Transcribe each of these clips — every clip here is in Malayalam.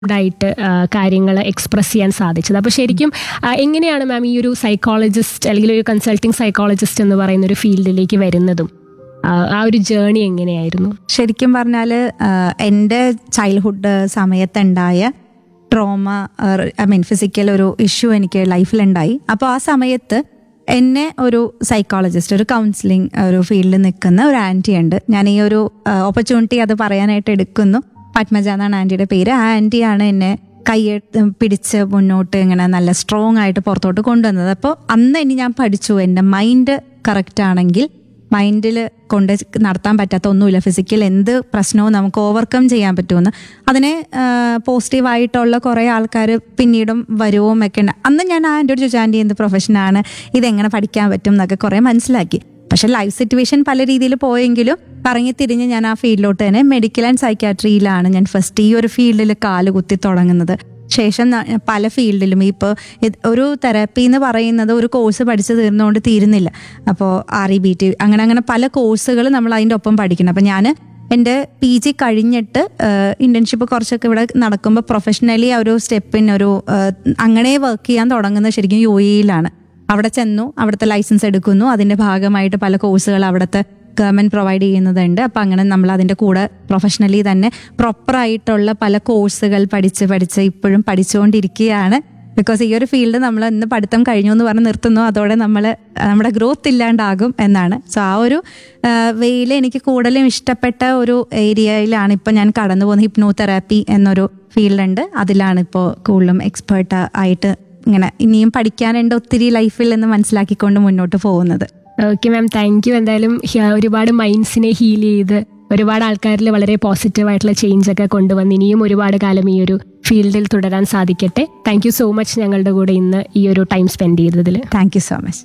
ആയിട്ട് കാര്യങ്ങൾ എക്സ്പ്രസ് ചെയ്യാൻ സാധിച്ചത് അപ്പോൾ ശരിക്കും ആ, എങ്ങനെയാണ് മാം ഈ ഒരു സൈക്കോളജിസ്റ്റ് അല്ലെങ്കിൽ ഒരു കൺസൾട്ടിങ് സൈക്കോളജിസ്റ്റ് എന്ന് പറയുന്ന ഒരു ഫീൽഡിലേക്ക് വരുന്നതും ആ, ആ ഒരു ജേണി എങ്ങനെയായിരുന്നു ശരിക്കും പറഞ്ഞാൽ എൻ്റെ ചൈൽഡ്ഹുഡ് സമയത്തുണ്ടായ ട്രോമ ഐ മീൻ ഫിസിക്കൽ ഒരു ഇഷ്യൂ എനിക്ക് ലൈഫിലുണ്ടായി അപ്പോൾ ആ സമയത്ത് എന്നെ ഒരു സൈക്കോളജിസ്റ്റ് ഒരു കൗൺസിലിംഗ് ഒരു ഫീൽഡിൽ നിൽക്കുന്ന ഒരു ആൻറ്റി ഉണ്ട് ഞാൻ ഈ ഒരു ഓപ്പർച്യൂണിറ്റി അത് പറയാനായിട്ട് എടുക്കുന്നു പത്മജ എന്നാണ് ആൻറ്റിയുടെ പേര് ആ ആൻറ്റിയാണ് എന്നെ കയ്യെ പിടിച്ച് മുന്നോട്ട് ഇങ്ങനെ നല്ല സ്ട്രോങ് ആയിട്ട് പുറത്തോട്ട് കൊണ്ടുവന്നത് അപ്പോൾ അന്ന് ഇനി ഞാൻ പഠിച്ചു എൻ്റെ മൈൻഡ് കറക്റ്റ് ആണെങ്കിൽ മൈൻഡിൽ കൊണ്ട് നടത്താൻ പറ്റാത്ത ഒന്നുമില്ല ഫിസിക്കൽ എന്ത് പ്രശ്നവും നമുക്ക് ഓവർകം ചെയ്യാൻ പറ്റുമെന്ന് അതിനെ പോസിറ്റീവായിട്ടുള്ള കുറേ ആൾക്കാർ പിന്നീടും വരുവും ഒക്കെ ഉണ്ട് അന്ന് ഞാൻ ആ എൻ്റെ ഒരു ചോദിച്ചു ആൻറ്റി എന്ത് പ്രൊഫഷനാണ് ഇതെങ്ങനെ പഠിക്കാൻ പറ്റും എന്നൊക്കെ കുറേ മനസ്സിലാക്കി പക്ഷെ ലൈഫ് സിറ്റുവേഷൻ പല രീതിയിൽ പോയെങ്കിലും കറങ്ങി തിരിഞ്ഞ് ഞാൻ ആ ഫീൽഡിലോട്ട് തന്നെ മെഡിക്കൽ ആൻഡ് സൈക്കാട്രിയിലാണ് ഞാൻ ഫസ്റ്റ് ഈ ഒരു ഫീൽഡിൽ കാല് കുത്തി തുടങ്ങുന്നത് ശേഷം ന- പല ഫീൽഡിലും ഇപ്പോൾ ഒരു തെറാപ്പി എന്ന് പറയുന്നത് ഒരു കോഴ്സ് പഠിച്ചു തീർന്നുകൊണ്ട് തീരുന്നില്ല അപ്പോൾ ആർ ഇ ബി ടി അങ്ങനെ അങ്ങനെ പല കോഴ്സുകൾ നമ്മൾ അതിൻ്റെ ഒപ്പം പഠിക്കണം അപ്പം ഞാൻ എൻ്റെ പി ജി കഴിഞ്ഞിട്ട് ഇൻറ്റേൺഷിപ്പ് കുറച്ചൊക്കെ ഇവിടെ നടക്കുമ്പോൾ പ്രൊഫഷണലി ആ ഒരു സ്റ്റെപ്പിന് ഒരു ആ, അങ്ങനെ വർക്ക് ചെയ്യാൻ തുടങ്ങുന്നത് ശരിക്കും യു എയിലാണ് അവിടെ ചെന്നു അവിടുത്തെ ലൈസൻസ് എടുക്കുന്നു അതിൻ്റെ ഭാഗമായിട്ട് പല കോഴ്സുകൾ അവിടുത്തെ ഗവൺമെൻറ് പ്രൊവൈഡ് ചെയ്യുന്നതുണ്ട് അപ്പം അങ്ങനെ നമ്മൾ അതിൻ്റെ കൂടെ പ്രൊഫഷണലി തന്നെ പ്രോപ്പറായിട്ടുള്ള പല കോഴ്സുകൾ പഠിച്ച് പഠിച്ച് ഇപ്പോഴും പഠിച്ചുകൊണ്ടിരിക്കുകയാണ് ബിക്കോസ് ഈ ഒരു ഫീൽഡ് നമ്മൾ ഇന്ന് പഠിത്തം കഴിഞ്ഞു എന്ന് പറഞ്ഞ് നിർത്തുന്നു അതോടെ നമ്മൾ നമ്മുടെ ഗ്രോത്ത് ഇല്ലാണ്ടാകും എന്നാണ് സോ ആ ഒരു വെയിൽ എനിക്ക് കൂടുതലും ഇഷ്ടപ്പെട്ട ഒരു ഏരിയയിലാണ് ഇപ്പം ഞാൻ കടന്നു പോകുന്നത് ഹിപ്നോ തെറാപ്പി എന്നൊരു ഫീൽഡുണ്ട് അതിലാണ് ഇപ്പോൾ കൂടുതലും എക്സ്പേർട്ട് ആയിട്ട് ഇങ്ങനെ ഇനിയും പഠിക്കാനുണ്ട് ഒത്തിരി ലൈഫിൽ എന്ന് മനസ്സിലാക്കിക്കൊണ്ട് മുന്നോട്ട് പോകുന്നത് ഓക്കെ മാം താങ്ക് യു എന്തായാലും ഹ- ഒരുപാട് മൈൻഡ്സിനെ ഹീൽ ചെയ്ത് ഒരുപാട് ആൾക്കാരിൽ വളരെ പോസിറ്റീവായിട്ടുള്ള ചേഞ്ച് ഒക്കെ കൊണ്ടുവന്ന് ഇനിയും ഒരുപാട് കാലം ഈ ഒരു ഫീൽഡിൽ തുടരാൻ സാധിക്കട്ടെ താങ്ക് യു സോ മച്ച് ഞങ്ങളുടെ കൂടെ ഇന്ന് ഈ ഒരു ടൈം സ്പെൻഡ് ചെയ്തതിൽ താങ്ക് യു സോ മച്ച്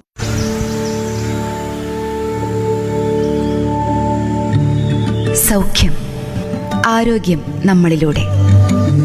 സൗഖ്യം ആരോഗ്യം നമ്മളിലൂടെ